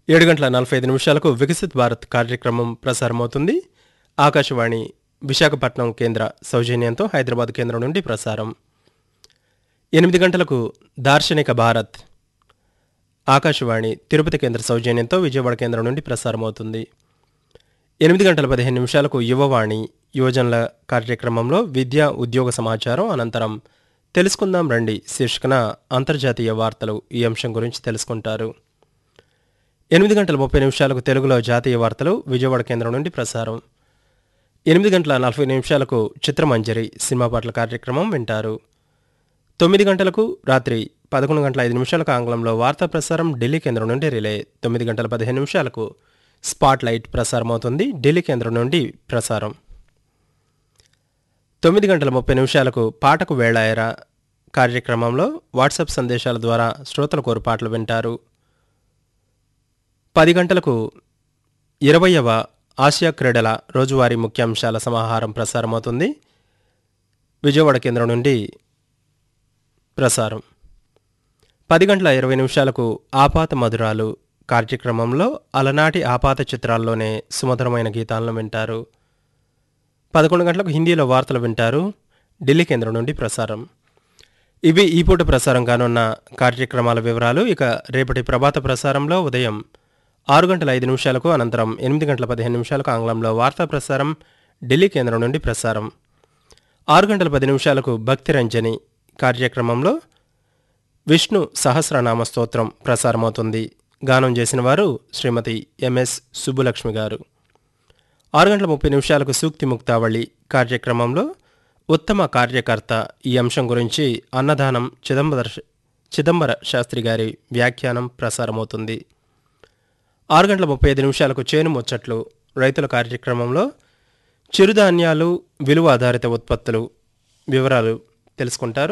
ఏడు గంటల నలభై ఐదు నిమిషాలకు వికసిత్ భారత్ కార్యక్రమం ప్రసారమవుతుంది ఆకాశవాణి విశాఖపట్నం కేంద్ర సౌజన్యంతో హైదరాబాద్ కేంద్రం నుండి ప్రసారం ఎనిమిది గంటలకు దార్శనిక భారత్ ఆకాశవాణి తిరుపతి కేంద్ర సౌజన్యంతో విజయవాడ కేంద్రం నుండి ప్రసారమవుతుంది ఎనిమిది గంటల పదిహేను నిమిషాలకు యువవాణి యువజనుల కార్యక్రమంలో విద్యా ఉద్యోగ సమాచారం అనంతరం తెలుసుకుందాం రండి శీర్షికన అంతర్జాతీయ వార్తలు ఈ అంశం గురించి తెలుసుకుంటారు ఎనిమిది గంటల ముప్పై నిమిషాలకు తెలుగులో జాతీయ వార్తలు విజయవాడ కేంద్రం నుండి ప్రసారం ఎనిమిది గంటల నలభై నిమిషాలకు చిత్రమంజరి సినిమా పాటల కార్యక్రమం వింటారు తొమ్మిది గంటలకు రాత్రి పదకొండు గంటల ఐదు నిమిషాలకు ఆంగ్లంలో వార్తా ప్రసారం ఢిల్లీ కేంద్రం నుండి రిలే తొమ్మిది గంటల పదిహేను నిమిషాలకు స్పాట్ లైట్ ప్రసారం అవుతుంది ఢిల్లీ కేంద్రం నుండి ప్రసారం తొమ్మిది గంటల ముప్పై నిమిషాలకు పాటకు వేళాయరా కార్యక్రమంలో వాట్సాప్ సందేశాల ద్వారా శ్రోతల కోరు పాటలు వింటారు పది గంటలకు ఇరవయవ ఆసియా క్రీడల రోజువారీ ముఖ్యాంశాల సమాహారం ప్రసారమవుతుంది విజయవాడ కేంద్రం నుండి ప్రసారం పది గంటల ఇరవై నిమిషాలకు ఆపాత మధురాలు కార్యక్రమంలో అలనాటి ఆపాత చిత్రాల్లోనే సుమధురమైన గీతాలను వింటారు పదకొండు గంటలకు హిందీలో వార్తలు వింటారు ఢిల్లీ కేంద్రం నుండి ప్రసారం ఇవి ఈ పూట ప్రసారం కానున్న కార్యక్రమాల వివరాలు ఇక రేపటి ప్రభాత ప్రసారంలో ఉదయం ఆరు గంటల ఐదు నిమిషాలకు అనంతరం ఎనిమిది గంటల పదిహేను నిమిషాలకు ఆంగ్లంలో వార్తా ప్రసారం ఢిల్లీ కేంద్రం నుండి ప్రసారం ఆరు గంటల పది నిమిషాలకు భక్తి రంజని కార్యక్రమంలో విష్ణు సహస్రనామ స్తోత్రం ప్రసారమవుతుంది గానం చేసిన వారు శ్రీమతి ఎంఎస్ సుబ్బులక్ష్మి గారు ఆరు గంటల ముప్పై నిమిషాలకు సూక్తి ముక్తావళి కార్యక్రమంలో ఉత్తమ కార్యకర్త ఈ అంశం గురించి అన్నదానం చిదంబర చిదంబర శాస్త్రి గారి వ్యాఖ్యానం ప్రసారమవుతుంది ఆరు గంటల ముప్పై ఐదు నిమిషాలకు చేను ముచ్చట్లు రైతుల కార్యక్రమంలో చిరుధాన్యాలు విలువ ఆధారిత ఉత్పత్తులు వివరాలు తెలుసుకుంటారు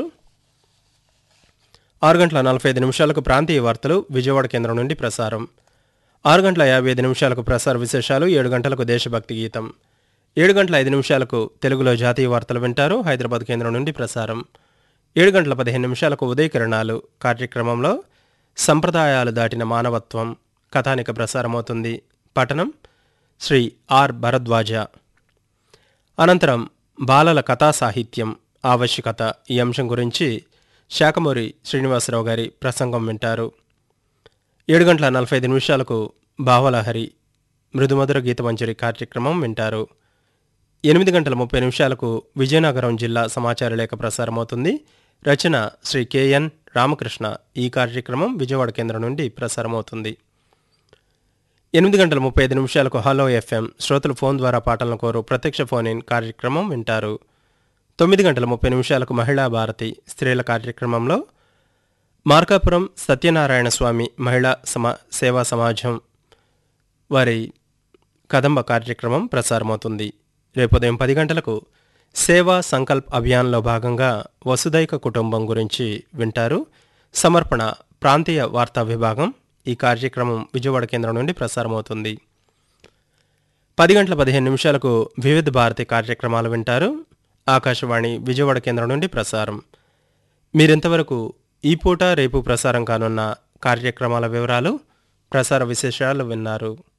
ఆరు గంటల నలభై ఐదు నిమిషాలకు ప్రాంతీయ వార్తలు విజయవాడ కేంద్రం నుండి ప్రసారం ఆరు గంటల యాభై ఐదు నిమిషాలకు ప్రసార విశేషాలు ఏడు గంటలకు దేశభక్తి గీతం ఏడు గంటల ఐదు నిమిషాలకు తెలుగులో జాతీయ వార్తలు వింటారు హైదరాబాద్ కేంద్రం నుండి ప్రసారం ఏడు గంటల పదిహేను నిమిషాలకు ఉదయ కిరణాలు కార్యక్రమంలో సంప్రదాయాలు దాటిన మానవత్వం కథానిక ప్రసారమవుతుంది పఠనం శ్రీ ఆర్ భరద్వాజ అనంతరం బాలల కథా సాహిత్యం ఆవశ్యకత ఈ అంశం గురించి శాఖమూరి శ్రీనివాసరావు గారి ప్రసంగం వింటారు ఏడు గంటల నలభై ఐదు నిమిషాలకు భావలహరి మృదుమధుర గీతమంజరి కార్యక్రమం వింటారు ఎనిమిది గంటల ముప్పై నిమిషాలకు విజయనగరం జిల్లా సమాచార లేఖ ప్రసారమవుతుంది రచన శ్రీ కెఎన్ రామకృష్ణ ఈ కార్యక్రమం విజయవాడ కేంద్రం నుండి ప్రసారమవుతుంది ఎనిమిది గంటల ముప్పై ఐదు నిమిషాలకు హలో ఎఫ్ఎం శ్రోతలు ఫోన్ ద్వారా పాటలను కోరు ప్రత్యక్ష ఫోన్ ఇన్ కార్యక్రమం వింటారు తొమ్మిది గంటల ముప్పై నిమిషాలకు మహిళా భారతి స్త్రీల కార్యక్రమంలో మార్కాపురం సత్యనారాయణ స్వామి మహిళా సమా సేవా సమాజం వారి కదంబ కార్యక్రమం ప్రసారమవుతుంది రేపు ఉదయం పది గంటలకు సేవా సంకల్ప్ అభియాన్లో భాగంగా వసుదైక కుటుంబం గురించి వింటారు సమర్పణ ప్రాంతీయ వార్తా విభాగం ఈ కార్యక్రమం విజయవాడ కేంద్రం నుండి ప్రసారమవుతుంది పది గంటల పదిహేను నిమిషాలకు వివిధ భారతి కార్యక్రమాలు వింటారు ఆకాశవాణి విజయవాడ కేంద్రం నుండి ప్రసారం మీరింతవరకు ఈ పూట రేపు ప్రసారం కానున్న కార్యక్రమాల వివరాలు ప్రసార విశేషాలు విన్నారు